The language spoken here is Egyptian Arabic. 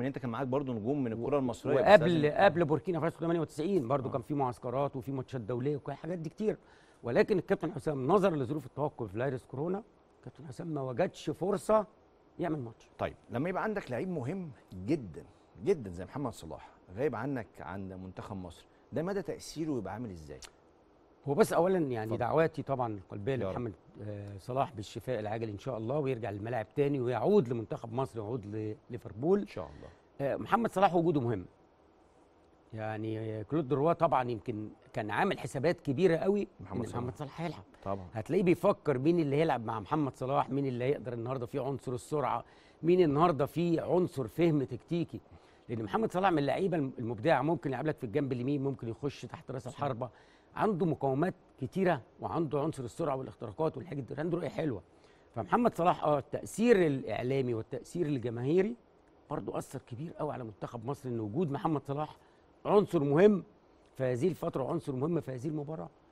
ان انت كان معاك برضو نجوم من الكره المصريه بس وقبل لازم- قبل بوركينا فاسو 98 برضو آه. كان في معسكرات وفي ماتشات دوليه وكل الحاجات دي كتير ولكن الكابتن حسام نظرا لظروف التوقف فيروس كورونا كابتن حسام ما وجدش فرصه يعمل ماتش طيب لما يبقى عندك لعيب مهم جدا جدا زي محمد صلاح غايب عنك عن منتخب مصر ده مدى تاثيره يبقى عامل ازاي هو بس اولا يعني اتفضل. دعواتي طبعا القلبيه يا رب. لمحمد آه، صلاح بالشفاء العاجل ان شاء الله ويرجع للملاعب تاني ويعود لمنتخب مصر ويعود لليفربول ان شاء الله آه، محمد صلاح وجوده مهم يعني آه، كلود دروا طبعا يمكن كان عامل حسابات كبيره قوي محمد ان صلاح. محمد صلاح هيلعب طبعا هتلاقيه بيفكر مين اللي هيلعب مع محمد صلاح مين اللي هيقدر النهارده فيه عنصر السرعه مين النهارده فيه عنصر فهم تكتيكي لان محمد صلاح من اللعيبه المبدعه ممكن يلعب لك في الجنب اليمين ممكن يخش تحت راس الحربه عنده مقومات كتيره وعنده عنصر السرعه والاختراقات والحاجات دي عنده رؤيه حلوه فمحمد صلاح اه التاثير الاعلامي والتاثير الجماهيري برضه اثر كبير قوي على منتخب مصر ان وجود محمد صلاح عنصر مهم في هذه الفتره وعنصر مهم في هذه المباراه